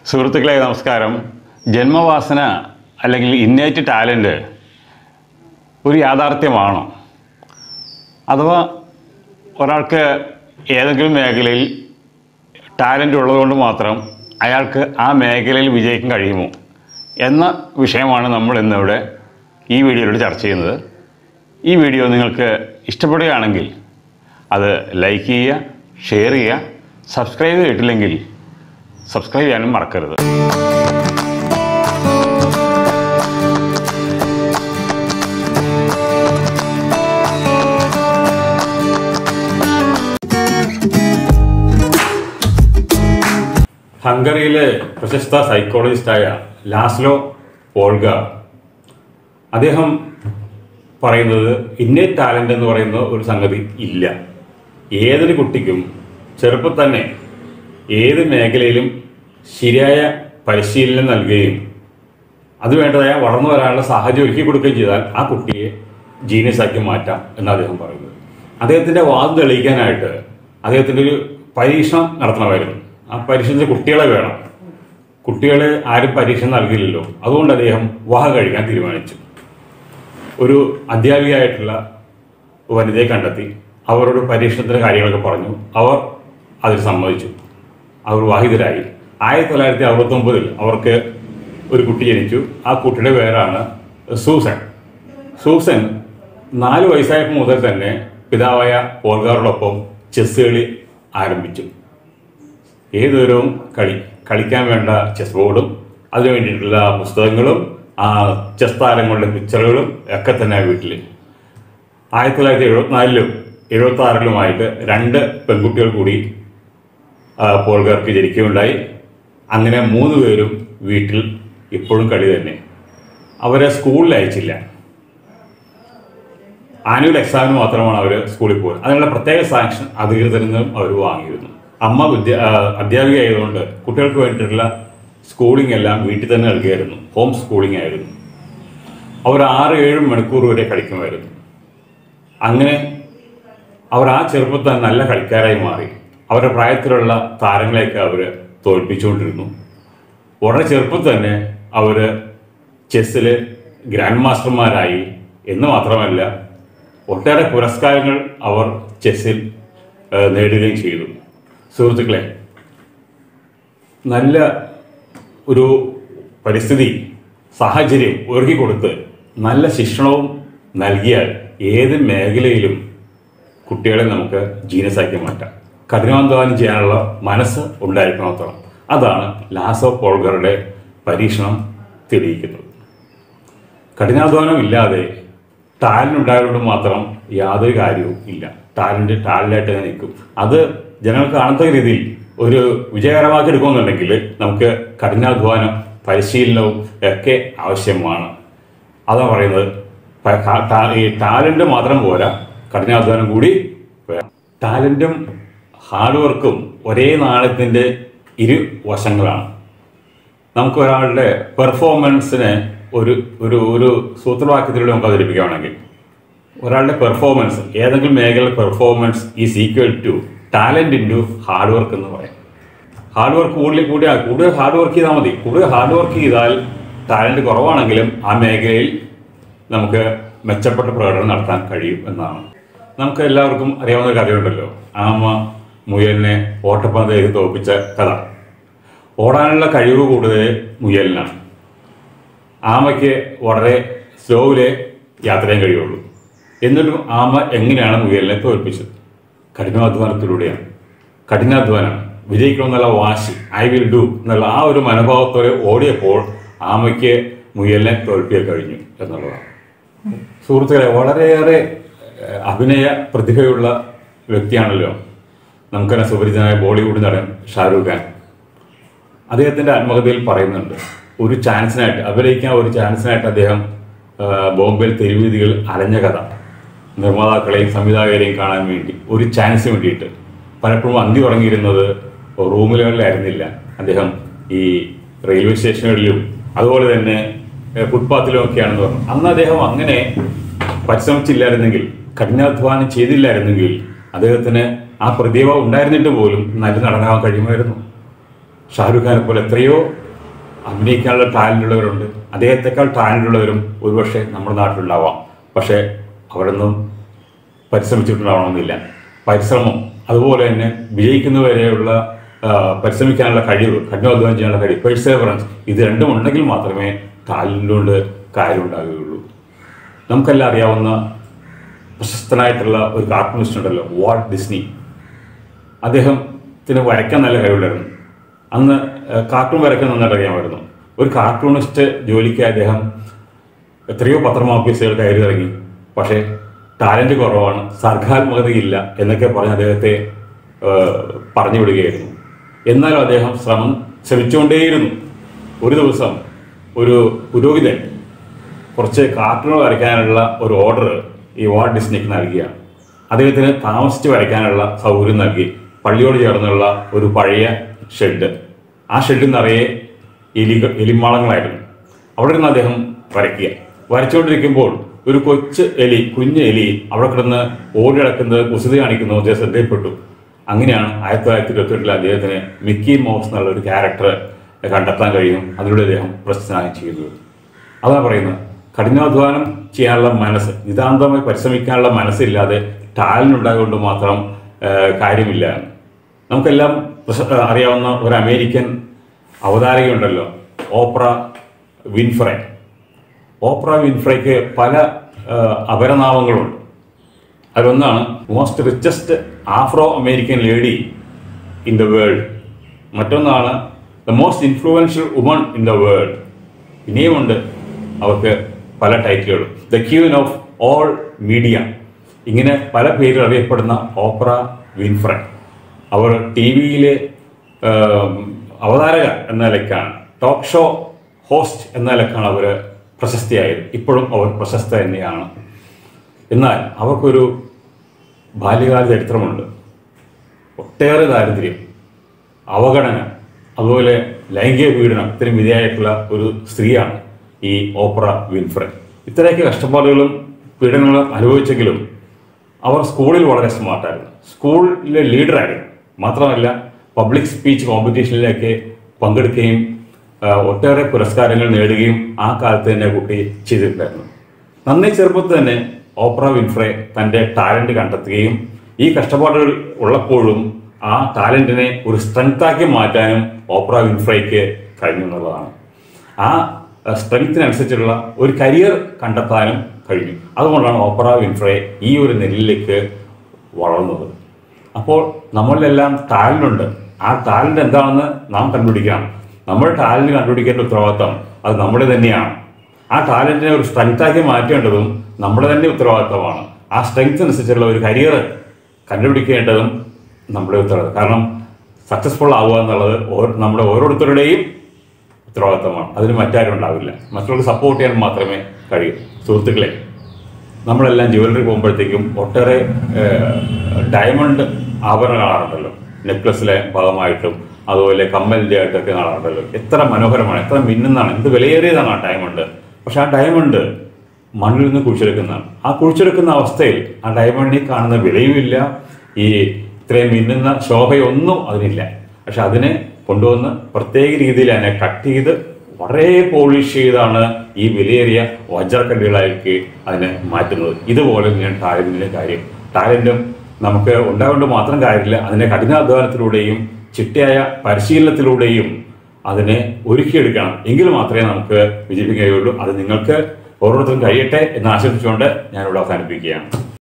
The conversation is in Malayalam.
സുഹൃത്തുക്കളെ നമസ്കാരം ജന്മവാസന അല്ലെങ്കിൽ ഇന്നേറ്റ് ടാലൻറ്റ് ഒരു യാഥാർത്ഥ്യമാണോ അഥവാ ഒരാൾക്ക് ഏതെങ്കിലും മേഖലയിൽ ടാലൻ്റ് ഉള്ളതുകൊണ്ട് മാത്രം അയാൾക്ക് ആ മേഖലയിൽ വിജയിക്കാൻ കഴിയുമോ എന്ന വിഷയമാണ് നമ്മൾ ഇന്നിവിടെ ഈ വീഡിയോയിലൂടെ ചർച്ച ചെയ്യുന്നത് ഈ വീഡിയോ നിങ്ങൾക്ക് ഇഷ്ടപ്പെടുകയാണെങ്കിൽ അത് ലൈക്ക് ചെയ്യുക ഷെയർ ചെയ്യുക സബ്സ്ക്രൈബ് ചെയ്തിട്ടില്ലെങ്കിൽ സബ്സ്ക്രൈബ് ചെയ്യാനും മറക്കരുത് ഹംഗറിയിലെ പ്രശസ്ത സൈക്കോളജിസ്റ്റായ ലാസ്ലോ ഓൾഗ അദ്ദേഹം പറയുന്നത് ഇന്നേറ്റ് ടാലൻ്റ് എന്ന് പറയുന്ന ഒരു സംഗതി ഇല്ല ഏതൊരു കുട്ടിക്കും ചെറുപ്പം തന്നെ ഏത് മേഖലയിലും ശരിയായ പരിശീലനം നൽകുകയും അത് വേണ്ടതായ വളർന്നു വരാനുള്ള സാഹചര്യം ഒരുക്കി കൊടുക്കുകയും ചെയ്താൽ ആ കുട്ടിയെ ജീനിയസ് ആക്കി മാറ്റാം എന്ന് അദ്ദേഹം പറയുന്നത് അദ്ദേഹത്തിൻ്റെ വാദം തെളിയിക്കാനായിട്ട് അദ്ദേഹത്തിൻ്റെ ഒരു പരീക്ഷണം നടത്തണമായിരുന്നു ആ പരീക്ഷണത്തിൽ കുട്ടികളെ വേണം കുട്ടികളെ ആരും പരീക്ഷ നൽകില്ലല്ലോ അതുകൊണ്ട് അദ്ദേഹം വിവാഹം കഴിക്കാൻ തീരുമാനിച്ചു ഒരു അധ്യാപികയായിട്ടുള്ള വനിതയെ കണ്ടെത്തി അവരോട് പരീക്ഷണത്തിൻ്റെ കാര്യങ്ങളൊക്കെ പറഞ്ഞു അവർ അതിൽ സമ്മതിച്ചു അവർ വിവാഹിതരായി ആയിരത്തി തൊള്ളായിരത്തി അറുപത്തൊമ്പതിൽ അവർക്ക് ഒരു കുട്ടി ജനിച്ചു ആ കുട്ടിയുടെ പേരാണ് സൂസൻ സൂസൻ നാല് വയസ്സായപ്പോൾ മുതൽ തന്നെ പിതാവായ ഓൾഗാറോടൊപ്പം ചെസ് കളി ആരംഭിച്ചു ഏതൊരു കളി കളിക്കാൻ വേണ്ട ചെസ് ബോർഡും അതിനു വേണ്ടിയിട്ടുള്ള പുസ്തകങ്ങളും ആ ചെസ് താരങ്ങളുടെ പിക്ചറുകളും ഒക്കെ തന്നെ വീട്ടിൽ ആയിരത്തി തൊള്ളായിരത്തി എഴുപത്തിനാലിലും എഴുപത്തി ആറിലുമായിട്ട് രണ്ട് പെൺകുട്ടികൾ കൂടി ആ, പോൾഗാർക്ക് ജനിക്കുകയുണ്ടായി അങ്ങനെ മൂന്ന് പേരും വീട്ടിൽ ഇപ്പോഴും കളി തന്നെ അവരെ സ്കൂളിൽ അയച്ചില്ല ആനുവൽ എക്സാമിന് മാത്രമാണ് അവർ സ്കൂളിൽ പോയത് അതിനുള്ള പ്രത്യേക സാങ്ഷൻ അധികൃതരിൽ നിന്നും അവർ വാങ്ങിയിരുന്നു അമ്മ വിദ്യ ആ, അധ്യാപിക ആയതുകൊണ്ട് കുട്ടികൾക്ക് വേണ്ടിയിട്ടുള്ള സ്കൂളിംഗ് എല്ലാം വീട്ടിൽ തന്നെ നൽകുമായിരുന്നു ഹോം സ്കൂളിംഗ് ആയിരുന്നു അവർ ആറ് ഏഴ് മണിക്കൂർ വരെ കളിക്കുമായിരുന്നു അങ്ങനെ അവർ ആ ചെറുപ്പത്തിൽ തന്നെ നല്ല കളിക്കാരായി മാറി അവരുടെ പ്രായത്തിലുള്ള താരങ്ങളെയൊക്കെ അവർ തോൽപ്പിച്ചുകൊണ്ടിരുന്നു വളരെ ചെറുപ്പത്തിൽ തന്നെ അവർ ചെസ്സിൽ ഗ്രാൻഡ് മാസ്റ്റർമാരായി എന്ന് മാത്രമല്ല ഒട്ടേറെ പുരസ്കാരങ്ങൾ അവർ ചെസ്സിൽ ഏഹ്, നേടുകയും ചെയ്തു സുഹൃത്തുക്കളെ നല്ല ഒരു പരിസ്ഥിതി സാഹചര്യം ഒരുക്കി കൊടുത്ത് നല്ല ശിക്ഷണവും നൽകിയാൽ ഏത് മേഖലയിലും കുട്ടികളെ നമുക്ക് ജീനസാക്കി മാറ്റാം കഠിനാധ്വാനം ചെയ്യാനുള്ള മനസ്സ് ഉണ്ടായിരിക്കണത്തോളം അതാണ് ലാസോ പോൾഗറുടെ പരീക്ഷണം തെളിയിക്കുന്നത് കഠിനാധ്വാനം ഇല്ലാതെ ടാലൻ്റ് ഉണ്ടായതുകൊണ്ട് മാത്രം യാതൊരു കാര്യവും ഇല്ല ടാലൻ്റ് ടാലൻ്റായിട്ട് തന്നെ നിൽക്കും അത് ജനങ്ങൾക്ക് കാണത്തക്ക രീതിയിൽ ഒരു വിജയകരമാക്കി എടുക്കുമെന്നുണ്ടെങ്കിൽ നമുക്ക് കഠിനാധ്വാനം പരിശീലനവും ഒക്കെ ആവശ്യമാണ് അതാണ് പറയുന്നത് പ- ക- ടാ- ഈ ടാലൻ്റ് മാത്രം പോരാ കഠിനാധ്വാനം കൂടി വേണം ടാലൻറ്റും ഹാർഡ് വർക്കും ഒരേ നാണയത്തിൻ്റെ ഇരു വശങ്ങളാണ് നമുക്ക് ഒരാളുടെ പെർഫോമൻസിനെ ഒരു ഒരു ഒരു സൂത്രവാക്യത്തിലൂടെ നമുക്ക് അവതരിപ്പിക്കുകയാണെങ്കിൽ ഒരാളുടെ പെർഫോമൻസ് ഏതെങ്കിലും മേഖല performance is equal to talent into hard work എന്ന് പറയാം ഹാർഡ് വർക്ക് കൂടുതൽ കൂടിയാൽ കൂടുതൽ ഹാർഡ് വർക്ക് ചെയ്താൽ മതി കൂടുതൽ ഹാർഡ് വർക്ക് ചെയ്താൽ ടാലൻറ്റ് കുറവാണെങ്കിലും ആ മേഖലയിൽ നമുക്ക് മെച്ചപ്പെട്ട പ്രകടനം നടത്താൻ കഴിയും എന്നാണ് നമുക്ക് എല്ലാവർക്കും അറിയാവുന്ന ഒരു കഥയുണ്ടല്ലോ ആമ മുയലിനെ ഓട്ടപ്പന്തയിൽ തോൽപ്പിച്ച കഥ ഓടാനുള്ള കഴിവ് കൂടുതൽ മുയലിനാണ് ആമയ്ക്ക് വളരെ സ്ലോവിലെ യാത്ര ചെയ്യാൻ കഴിയുള്ളൂ എന്നിട്ടും ആമ എങ്ങനെയാണ് മുയലിനെ തോൽപ്പിച്ചത് കഠിനാധ്വാനത്തിലൂടെയാണ് കഠിനാധ്വാനം വിജയിക്കണമെന്നുള്ള വാശി ഐ വിൽ ഡു എന്നുള്ള ആ ഒരു മനോഭാവത്തോടെ ഓടിയപ്പോൾ ആമയ്ക്ക് മുയലിനെ തോൽപ്പിക്കാൻ കഴിഞ്ഞു എന്നുള്ളതാണ് സുഹൃത്തുക്കളെ വളരെയേറെ ഏഹ്, അഭിനയ പ്രതിഭയുള്ള വ്യക്തിയാണല്ലോ നമുക്കെന്നെ സുപരിചിതനായ ബോളിവുഡ് നടൻ ഷാരൂഖ് ഖാൻ അദ്ദേഹത്തിൻ്റെ ആത്മകഥയിൽ പറയുന്നുണ്ട് ഒരു ചാൻസിനായിട്ട് അഭിനയിക്കാൻ ഒരു ചാൻസിനായിട്ട് അദ്ദേഹം ആ, ബോംബെയിൽ തെരുവീതികൾ അലഞ്ഞ കഥ നിർമ്മാതാക്കളെയും സംവിധായകരെയും കാണാൻ വേണ്ടി ഒരു ചാൻസിന് വേണ്ടിയിട്ട് പലപ്പോഴും അന്തി ഉറങ്ങിയിരുന്നത് റൂമുകളിലായിരുന്നില്ല അദ്ദേഹം ഈ റെയിൽവേ സ്റ്റേഷനുകളിലും അതുപോലെ തന്നെ ഏഹ്, ഫുട്പാത്തിലും ഒക്കെയാണെന്ന് പറഞ്ഞു അന്ന് അദ്ദേഹം അങ്ങനെ പരിശ്രമിച്ചില്ലായിരുന്നെങ്കിൽ കഠിനാധ്വാനം ചെയ്തില്ലായിരുന്നെങ്കിൽ അദ്ദേഹത്തിന് ആ പ്രതിഭ ഉണ്ടായിരുന്നിട്ട് പോലും നല്ല നടനാവാൻ കഴിയുമായിരുന്നു ഷാരൂഖ് ഖാനെ പോലെ എത്രയോ അഭിനയിക്കാനുള്ള ടാലൻ്റ് ഉള്ളവരുണ്ട് അദ്ദേഹത്തെക്കാൾ ടാലൻ്റ് ഉള്ളവരും ഒരുപക്ഷെ നമ്മുടെ നാട്ടിലുണ്ടാവാം പക്ഷേ അവരൊന്നും പരിശ്രമിച്ചിട്ടുണ്ടാവണമെന്നില്ല പരിശ്രമം അതുപോലെ തന്നെ വിജയിക്കുന്നവരെയുള്ള ആ, പരിശ്രമിക്കാനുള്ള കഴിവ് കഠിനാധ്വാനം ചെയ്യാനുള്ള കഴിവ് പെർസേവറൻസ് ഇത് രണ്ടും ഉണ്ടെങ്കിൽ മാത്രമേ ടാലൻ്റ് കൊണ്ട് കാര്യമുണ്ടാകുകയുള്ളൂ നമുക്കെല്ലാം അറിയാവുന്ന പ്രശസ്തനായിട്ടുള്ള ഒരു കാർട്ടൂണിസ്റ്റ് ഉണ്ടല്ലോ വാൾട്ട് ഡിസ്നി അദ്ദേഹത്തിന് വരയ്ക്കാൻ നല്ല കഴിവുണ്ടായിരുന്നു അന്ന് ഏഹ്, കാർട്ടൂൺ വരയ്ക്കാൻ നന്നായിട്ട് അറിയാമായിരുന്നു ഒരു കാർട്ടൂണിസ്റ്റ് ജോലിക്ക് അദ്ദേഹം എത്രയോ പത്രമാഫീസുകൾ കയറി ഇറങ്ങി പക്ഷേ ടാലന്റ് കുറവാണ് സർഗാത്മകതയില്ല എന്നൊക്കെ പറഞ്ഞ് അദ്ദേഹത്തെ ഏഹ്, പറഞ്ഞു വിടുകയായിരുന്നു എന്നാലും അദ്ദേഹം ശ്രമം ശ്രമിച്ചുകൊണ്ടേയിരുന്നു ഒരു ദിവസം ഒരു പുരോഹിതൻ കുറച്ച് കാർട്ടൂൺ വരയ്ക്കാനുള്ള ഒരു ഓർഡർ ഈ വാൾട്ട് ഡിസ്നിക്ക് നൽകിയാണ് അദ്ദേഹത്തിന് താമസിച്ച് വരയ്ക്കാനുള്ള സൗകര്യം നൽകി പള്ളിയോട് ചേർന്നുള്ള ഒരു പഴയ ഷെഡ് ആ ഷെഡിൽ നിറയെ എലികൾ എലിമാളങ്ങളായിരുന്നു അവിടെ നിന്ന് അദ്ദേഹം വരയ്ക്കുക വരച്ചുകൊണ്ടിരിക്കുമ്പോൾ ഒരു കൊച്ചു എലി കുഞ്ഞ് എലി അവിടെ കിടന്ന് ഓടി നടക്കുന്നത് കുസൃതി കാണിക്കുന്നു അദ്ദേഹം ശ്രദ്ധയിൽപ്പെട്ടു അങ്ങനെയാണ് ആയിരത്തി തൊള്ളായിരത്തി ഇരുപത്തെട്ടിൽ അദ്ദേഹത്തിന് മിക്കി മൗസ് എന്നുള്ള ഒരു ക്യാരക്ടർ കണ്ടെത്താൻ കഴിയും അതിലൂടെ അദ്ദേഹം പ്രശസ്തനായി ചെയ്തു അതാ പറയുന്നത് കഠിനാധ്വാനം ചെയ്യാനുള്ള മനസ്സ് നിതാന്തമായി പരിശ്രമിക്കാനുള്ള മനസ്സില്ലാതെ ടാലൻ്റ് ഉണ്ടായതുകൊണ്ട് മാത്രം ആ, കാര്യമില്ല നമുക്കെല്ലാം പ്രശ- ആ, അറിയാവുന്ന ഒരു അമേരിക്കൻ അവതാരകയുണ്ടല്ലോ ഓപ്ര വിൻഫ്രേ ഓപ്ര വിൻഫ്രയ്ക്ക് പല ആ, അപരനാമങ്ങളുണ്ട് അതിലൊന്നാണ് most richest Afro American lady in the world മറ്റൊന്നാണ് the most influential woman in the world ഇനിയുമുണ്ട് അവർക്ക് പല ടൈറ്റിലുകളും the queen of all media ഇങ്ങനെ പല പേരിൽ അറിയപ്പെടുന്ന ഓപ്ര വിൻഫ്ര അവർ ടി വിയിലെ അവതാരക എന്ന നിലയ്ക്കാണ് ടോക്ക് ഷോ ഹോസ്റ്റ് എന്ന നിലക്കാണ് അവർ പ്രശസ്തിയായത് ഇപ്പോഴും അവർ പ്രശസ്ത തന്നെയാണ് എന്നാൽ അവർക്കൊരു ബാല്യകാല ചരിത്രമുണ്ട് ഒട്ടേറെ ദാരിദ്ര്യം അവഗണന അതുപോലെ ലൈംഗിക പീഡനം ഇത്തരം വിധേയമായിട്ടുള്ള ഒരു സ്ത്രീയാണ് ഈ ഓപ്ര വിൻഫ്രെ ഇത്രയൊക്കെ കഷ്ടപ്പാടുകളും പീഡനങ്ങളും അനുഭവിച്ചെങ്കിലും അവർ സ്കൂളിൽ വളരെ സ്മാർട്ടായിരുന്നു സ്കൂളിലെ ലീഡറായിരുന്നു മാത്രമല്ല പബ്ലിക് സ്പീച്ച് കോമ്പറ്റീഷനിലേക്ക് പങ്കെടുക്കുകയും ആ, ഒട്ടേറെ പുരസ്കാരങ്ങൾ നേടുകയും ആ കാലത്ത് തന്നെ കുട്ടി ചെയ്തിട്ടുണ്ടായിരുന്നു നന്നേ ചെറുപ്പത്തിൽ തന്നെ ഓപ്ര വിൻഫ്രെ തൻ്റെ ടാലന്റ് കണ്ടെത്തുകയും ഈ കഷ്ടപ്പാടുകൾ ഉള്ളപ്പോഴും ആ ടാലന്റിനെ ഒരു സ്ട്രെങ്താക്കി മാറ്റാനും ഓപ്ര വിൻഫ്രയ്ക്ക് കഴിഞ്ഞു എന്നുള്ളതാണ് ആ സ്ട്രെങ്ത്തിനനുസരിച്ചുള്ള ഒരു കരിയർ കണ്ടെത്താനും കഴിഞ്ഞു അതുകൊണ്ടാണ് ഓപ്ര വിൻഫ്രെ ഈ ഒരു നെല്ലിലേക്ക് വളർന്നത് അപ്പോൾ നമ്മളിലെല്ലാം ടാലൻ്റ് ഉണ്ട് ആ ടാലൻ്റ് എന്താണെന്ന് നാം കണ്ടുപിടിക്കണം നമ്മുടെ ടാലൻ്റ് കണ്ടുപിടിക്കേണ്ട ഉത്തരവാദിത്തം അത് നമ്മുടെ തന്നെയാണ് ആ ടാലൻറ്റിനെ ഒരു സ്ട്രെങ്താക്കി മാറ്റേണ്ടതും നമ്മുടെ തന്നെ ഉത്തരവാദിത്തമാണ് ആ സ്ട്രെങ്ത് അനുസരിച്ചുള്ള ഒരു കരിയർ കണ്ടുപിടിക്കേണ്ടതും നമ്മുടെ ഉത്തരവാദിത്തം കാരണം സക്സസ്ഫുൾ ആവുക എന്നുള്ളത് ഓരോ- നമ്മുടെ ഓരോരുത്തരുടെയും ഉത്തരവാദിത്തമാണ് അതിന് മറ്റാരും ഉണ്ടാവില്ല മറ്റുള്ളവർക്ക് സപ്പോർട്ട് ചെയ്യാൻ മാത്രമേ കഴിയൂ സുഹൃത്തുക്കളെ നമ്മളെല്ലാം ജ്വല്ലറി പോകുമ്പോഴത്തേക്കും ഒട്ടേറെ ഡയമണ്ട് ആഭരണം കാണാറുണ്ടല്ലോ നെക്ലസിലെ ഭാഗമായിട്ടും അതുപോലെ കമ്മലിൻ്റെ ആയിട്ടൊക്കെ കാണാറുണ്ടല്ലോ എത്ര മനോഹരമാണ് എത്ര മിന്നുന്നതാണ് എന്ത് വിലയേറിയതാണ് ആ ഡയമണ്ട് പക്ഷെ ആ ഡയമണ്ട് മണ്ണിൽ നിന്ന് കുഴിച്ചെടുക്കുന്നതാണ് ആ കുഴിച്ചെടുക്കുന്ന അവസ്ഥയിൽ ആ ഡയമണ്ടിൽ കാണുന്ന വിലയുമില്ല ഈ ഇത്രയും മിന്നുന്ന ശോഭയൊന്നും അതിനില്ല പക്ഷെ അതിനെ കൊണ്ടുവന്ന് പ്രത്യേക രീതിയിൽ അതിനെ കട്ട് ചെയ്ത് വളരെ പോളിഷ് ചെയ്താണ് ഈ വിലയേറിയ വജ്രക്കല്ലുകളാക്കി അതിനെ മാറ്റുന്നത് ഇതുപോലെ ഞാൻ ടാലന്റിന്റെ കാര്യം ടാലന്റും നമുക്ക് ഉണ്ടാകൊണ്ട് മാത്രം കാര്യമില്ല അതിനെ കഠിനാധ്വാനത്തിലൂടെയും ചിട്ടയായ പരിശീലനത്തിലൂടെയും അതിനെ ഒരുക്കിയെടുക്കണം എങ്കിൽ മാത്രമേ നമുക്ക് വിജയിപ്പിക്കാൻ കഴിയുള്ളൂ അത് നിങ്ങൾക്ക് ഓരോരുത്തരും കഴിയട്ടെ എന്ന് ആശംസിച്ചുകൊണ്ട് ഞാനിവിടെ അവസാനിപ്പിക്കുകയാണ്